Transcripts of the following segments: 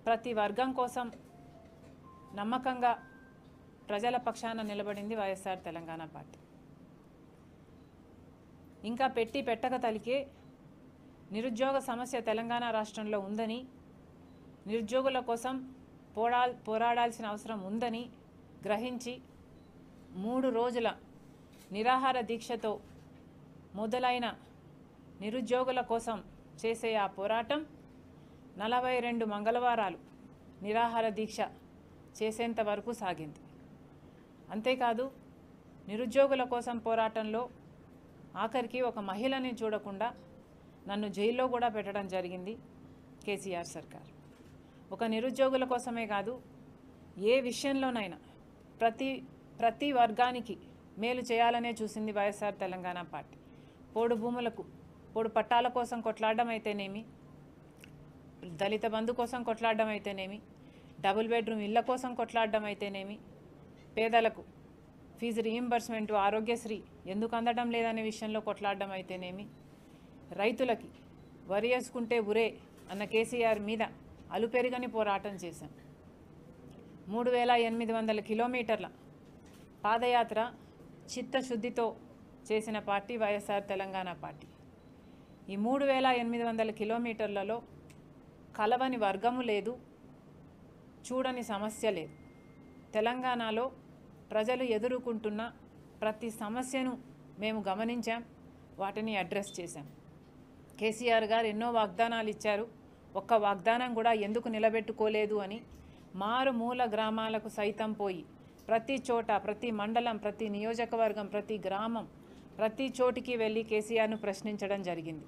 ప్రతి వర్గం కోసం నమ్మకంగా ప్రజల పక్షాన నిలబడింది వైఎస్ఆర్ తెలంగాణ పార్టీ ఇంకా పెట్టి పెట్టక తలికే నిరుద్యోగ సమస్య తెలంగాణ రాష్ట్రంలో ఉందని నిరుద్యోగుల కోసం పోరా పోరాడాల్సిన అవసరం ఉందని గ్రహించి మూడు రోజుల నిరాహార దీక్షతో మొదలైన నిరుద్యోగుల కోసం చేసే ఆ పోరాటం నలభై రెండు మంగళవారాలు నిరాహార దీక్ష చేసేంత వరకు సాగింది అంతేకాదు నిరుద్యోగుల కోసం పోరాటంలో ఆఖరికి ఒక మహిళని చూడకుండా నన్ను జైల్లో కూడా పెట్టడం జరిగింది కేసీఆర్ సర్కార్ ఒక నిరుద్యోగుల కోసమే కాదు ఏ విషయంలోనైనా ప్రతి ప్రతి వర్గానికి మేలు చేయాలనే చూసింది వైఎస్ఆర్ తెలంగాణ పార్టీ పోడు భూములకు పోడు పట్టాల కోసం కొట్లాడడం అయితేనేమి దళిత బంధు కోసం కొట్లాడడం అయితేనేమి డబుల్ బెడ్రూమ్ ఇళ్ళ కోసం కొట్లాడడం అయితేనేమి పేదలకు ఫీజు రీయింబర్స్మెంట్ ఆరోగ్యశ్రీ ఎందుకు అందడం లేదనే విషయంలో కొట్లాడడం అయితేనేమి రైతులకి వరి వేసుకుంటే ఉరే అన్న కేసీఆర్ మీద అలుపెరుగని పోరాటం చేశాం మూడు వేల ఎనిమిది వందల కిలోమీటర్ల పాదయాత్ర చిత్తశుద్ధితో చేసిన పార్టీ వైఎస్ఆర్ తెలంగాణ పార్టీ ఈ మూడు వేల ఎనిమిది వందల కిలోమీటర్లలో కలవని వర్గము లేదు చూడని సమస్య లేదు తెలంగాణలో ప్రజలు ఎదుర్కొంటున్న ప్రతి సమస్యను మేము గమనించాం వాటిని అడ్రస్ చేశాం కేసీఆర్ గారు ఎన్నో వాగ్దానాలు ఇచ్చారు ఒక్క వాగ్దానం కూడా ఎందుకు నిలబెట్టుకోలేదు అని మారుమూల గ్రామాలకు సైతం పోయి ప్రతి చోట ప్రతి మండలం ప్రతి నియోజకవర్గం ప్రతి గ్రామం ప్రతి చోటికి వెళ్ళి కేసీఆర్ను ప్రశ్నించడం జరిగింది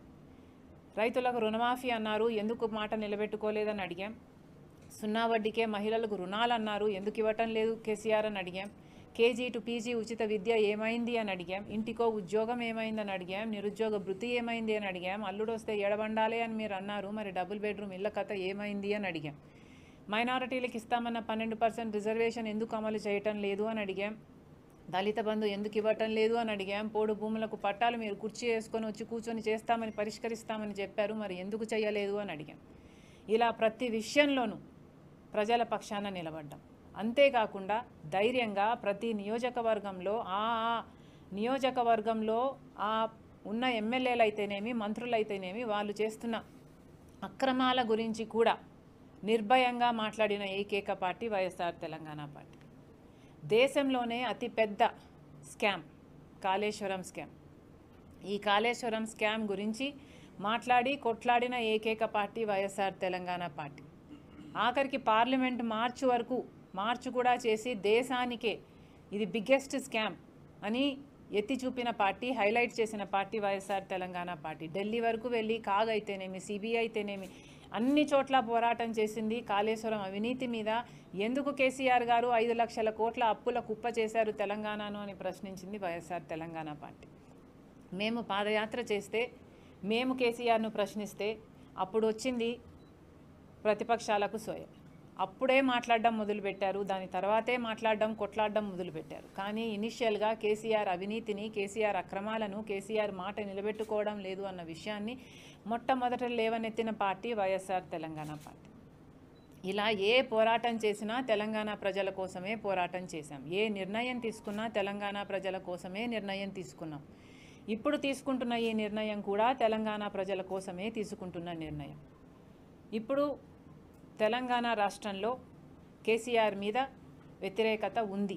రైతులకు రుణమాఫీ అన్నారు ఎందుకు మాట నిలబెట్టుకోలేదని అడిగాం సున్నా వడ్డీకే మహిళలకు రుణాలు అన్నారు ఎందుకు ఇవ్వటం లేదు కేసీఆర్ అని అడిగాం కేజీ టు పీజీ ఉచిత విద్య ఏమైంది అని అడిగాం ఇంటికో ఉద్యోగం ఏమైందని అడిగాం నిరుద్యోగ భృతి ఏమైంది అని అడిగాం అల్లుడు వస్తే ఎడబండాలి అని మీరు అన్నారు మరి డబుల్ బెడ్రూమ్ ఇళ్ళ కథ ఏమైంది అని అడిగాం మైనారిటీలకు ఇస్తామన్న పన్నెండు పర్సెంట్ రిజర్వేషన్ ఎందుకు అమలు చేయటం లేదు అని అడిగాం దళిత బంధు ఎందుకు ఇవ్వటం లేదు అని అడిగాం పోడు భూములకు పట్టాలు మీరు కుర్చీ వేసుకొని వచ్చి కూర్చొని చేస్తామని పరిష్కరిస్తామని చెప్పారు మరి ఎందుకు చేయలేదు అని అడిగాం ఇలా ప్రతి విషయంలోనూ ప్రజల పక్షాన నిలబడ్డాం అంతేకాకుండా ధైర్యంగా ప్రతి నియోజకవర్గంలో ఆ ఆ నియోజకవర్గంలో ఆ ఉన్న ఎమ్మెల్యేలు అయితేనేమి మంత్రులు అయితేనేమి వాళ్ళు చేస్తున్న అక్రమాల గురించి కూడా నిర్భయంగా మాట్లాడిన ఏకైక పార్టీ వైఎస్ఆర్ తెలంగాణ పార్టీ దేశంలోనే అతిపెద్ద స్కామ్ కాళేశ్వరం స్కామ్ ఈ కాళేశ్వరం స్కామ్ గురించి మాట్లాడి కొట్లాడిన ఏకైక పార్టీ వైఎస్ఆర్ తెలంగాణ పార్టీ ఆఖరికి పార్లమెంట్ మార్చి వరకు మార్చి కూడా చేసి దేశానికే ఇది బిగ్గెస్ట్ స్కామ్ అని ఎత్తి చూపిన పార్టీ హైలైట్ చేసిన party YSR Telangana party Delhi వరకు వెళ్ళి కాగ్ అయితేనేమి సిబిఐ అయితేనేమి అన్ని చోట్ల పోరాటం చేసింది కాళేశ్వరం అవినీతి మీద ఎందుకు కేసీఆర్ గారు ఐదు లక్షల కోట్ల అప్పుల కుప్ప చేశారు తెలంగాణను అని ప్రశ్నించింది వైఎస్ఆర్ తెలంగాణ పార్టీ మేము పాదయాత్ర చేస్తే మేము కేసీఆర్ను ప్రశ్నిస్తే అప్పుడు వచ్చింది ప్రతిపక్షాలకు సోయ అప్పుడే మాట్లాడడం మొదలుపెట్టారు దాని తర్వాతే మాట్లాడడం కొట్లాడడం మొదలుపెట్టారు కానీ ఇనిషియల్గా కేసీఆర్ అవినీతిని కేసీఆర్ అక్రమాలను కేసీఆర్ మాట నిలబెట్టుకోవడం లేదు అన్న విషయాన్ని మొట్టమొదట లేవనెత్తిన పార్టీ వైఎస్ఆర్ తెలంగాణ పార్టీ ఇలా ఏ పోరాటం చేసినా తెలంగాణ ప్రజల కోసమే పోరాటం చేశాం ఏ నిర్ణయం తీసుకున్నా తెలంగాణ ప్రజల కోసమే నిర్ణయం తీసుకున్నాం ఇప్పుడు తీసుకుంటున్న ఈ నిర్ణయం కూడా తెలంగాణ ప్రజల కోసమే తీసుకుంటున్న నిర్ణయం ఇప్పుడు తెలంగాణ రాష్ట్రంలో కేసీఆర్ మీద వ్యతిరేకత ఉంది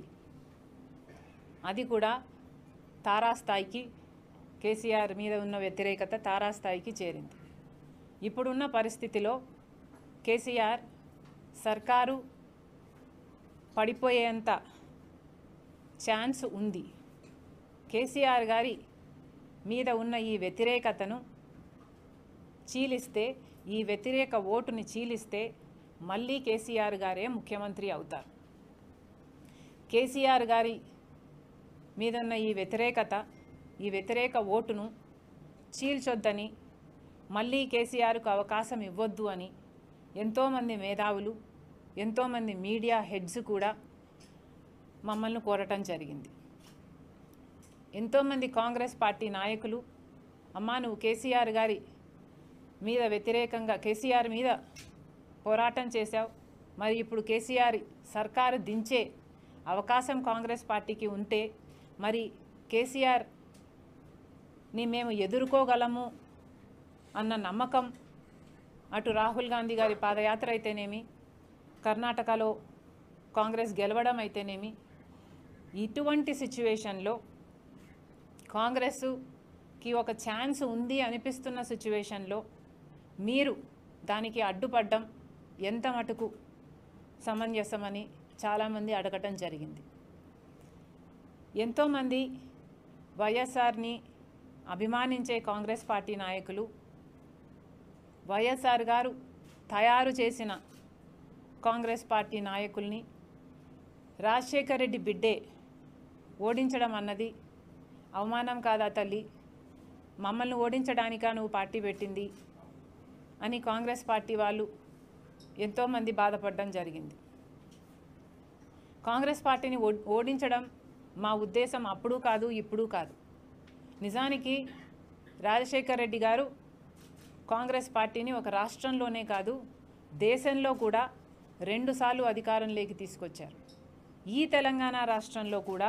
అది కూడా తారాస్థాయికి కేసీఆర్ మీద ఉన్న వ్యతిరేకత తారాస్థాయికి చేరింది ఇప్పుడున్న పరిస్థితిలో కేసీఆర్ సర్కారు పడిపోయేంత ఛాన్స్ ఉంది కేసీఆర్ గారి మీద ఉన్న ఈ వ్యతిరేకతను చీలిస్తే ఈ వ్యతిరేక ఓటుని చీలిస్తే మళ్ళీ కేసీఆర్ గారే ముఖ్యమంత్రి అవుతారు కేసీఆర్ గారి మీద ఉన్న ఈ వ్యతిరేకత ఈ వ్యతిరేక ఓటును చీల్చొద్దని మళ్ళీ కేసీఆర్కు అవకాశం ఇవ్వొద్దు అని ఎంతోమంది మేధావులు ఎంతోమంది మీడియా హెడ్స్ కూడా మమ్మల్ని కోరటం జరిగింది ఎంతోమంది కాంగ్రెస్ పార్టీ నాయకులు అమ్మా నువ్వు కేసీఆర్ గారి మీద వ్యతిరేకంగా కేసీఆర్ మీద పోరాటం చేశావు మరి ఇప్పుడు కేసీఆర్ సర్కారు దించే అవకాశం కాంగ్రెస్ పార్టీకి ఉంటే మరి కేసీఆర్ ని మేము ఎదుర్కోగలము అన్న నమ్మకం అటు రాహుల్ గాంధీ గారి పాదయాత్ర అయితేనేమి కర్ణాటకలో కాంగ్రెస్ గెలవడం అయితేనేమి ఇటువంటి సిచ్యువేషన్లో కాంగ్రెస్కి ఒక ఛాన్స్ ఉంది అనిపిస్తున్న సిచ్యువేషన్లో మీరు దానికి అడ్డుపడ్డం ఎంత మటుకు సమంజసమని చాలామంది అడగటం జరిగింది ఎంతోమంది వైఎస్ఆర్ని అభిమానించే కాంగ్రెస్ పార్టీ నాయకులు వైఎస్ఆర్ గారు తయారు చేసిన కాంగ్రెస్ పార్టీ నాయకుల్ని రాజశేఖర్ రెడ్డి బిడ్డే ఓడించడం అన్నది అవమానం కాదా తల్లి మమ్మల్ని ఓడించడానికా నువ్వు పార్టీ పెట్టింది అని కాంగ్రెస్ పార్టీ వాళ్ళు ఎంతోమంది బాధపడడం జరిగింది కాంగ్రెస్ పార్టీని ఓ- ఓడించడం మా ఉద్దేశం అప్పుడు కాదు ఇప్పుడు కాదు నిజానికి రాజశేఖర్ రెడ్డి గారు కాంగ్రెస్ పార్టీని ఒక రాష్ట్రంలోనే కాదు దేశంలో కూడా రెండుసార్లు అధికారంలోకి తీసుకొచ్చారు ఈ తెలంగాణ రాష్ట్రంలో కూడా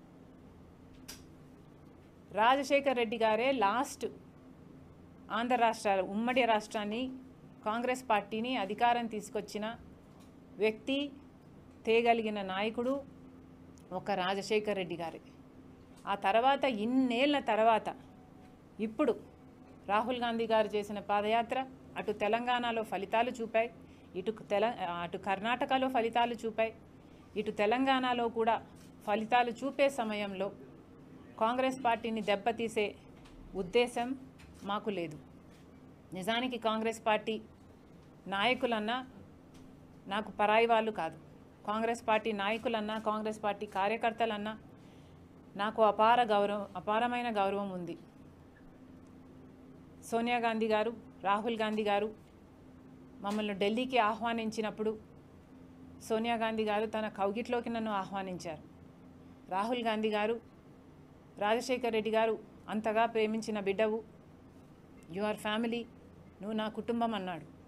రాజశేఖర్ రెడ్డి గారే లాస్ట్ ఆంధ్ర రాష్ట్రాలు ఉమ్మడి రాష్ట్రాన్ని కాంగ్రెస్ పార్టీని అధికారం తీసుకొచ్చిన వ్యక్తి తేగలిగిన నాయకుడు ఒక రాజశేఖర్ రెడ్డి గారే ఆ తర్వాత ఇన్నేళ్ల తర్వాత ఇప్పుడు రాహుల్ గాంధీ గారు చేసిన పాదయాత్ర అటు తెలంగాణలో ఫలితాలు చూపాయి ఇటు తెల అటు కర్ణాటకలో ఫలితాలు చూపాయి ఇటు తెలంగాణలో కూడా ఫలితాలు చూపే సమయంలో కాంగ్రెస్ పార్టీని దెబ్బతీసే ఉద్దేశం మాకు లేదు నిజానికి కాంగ్రెస్ పార్టీ నాయకులన్నా నాకు పరాయి వాళ్ళు కాదు కాంగ్రెస్ పార్టీ నాయకులన్నా కాంగ్రెస్ పార్టీ కార్యకర్తలన్నా నాకు అపార గౌరవం అపారమైన గౌరవం ఉంది సోనియా గాంధీ గారు రాహుల్ గాంధీ గారు మమ్మల్ని ఢిల్లీకి ఆహ్వానించినప్పుడు సోనియా గాంధీ గారు తన కౌగిట్లోకి నన్ను ఆహ్వానించారు రాహుల్ గాంధీ గారు రాజశేఖర్ రెడ్డి గారు అంతగా ప్రేమించిన బిడ్డవు యు ఆర్ ఫ్యామిలీ నువ్వు నా కుటుంబం అన్నాడు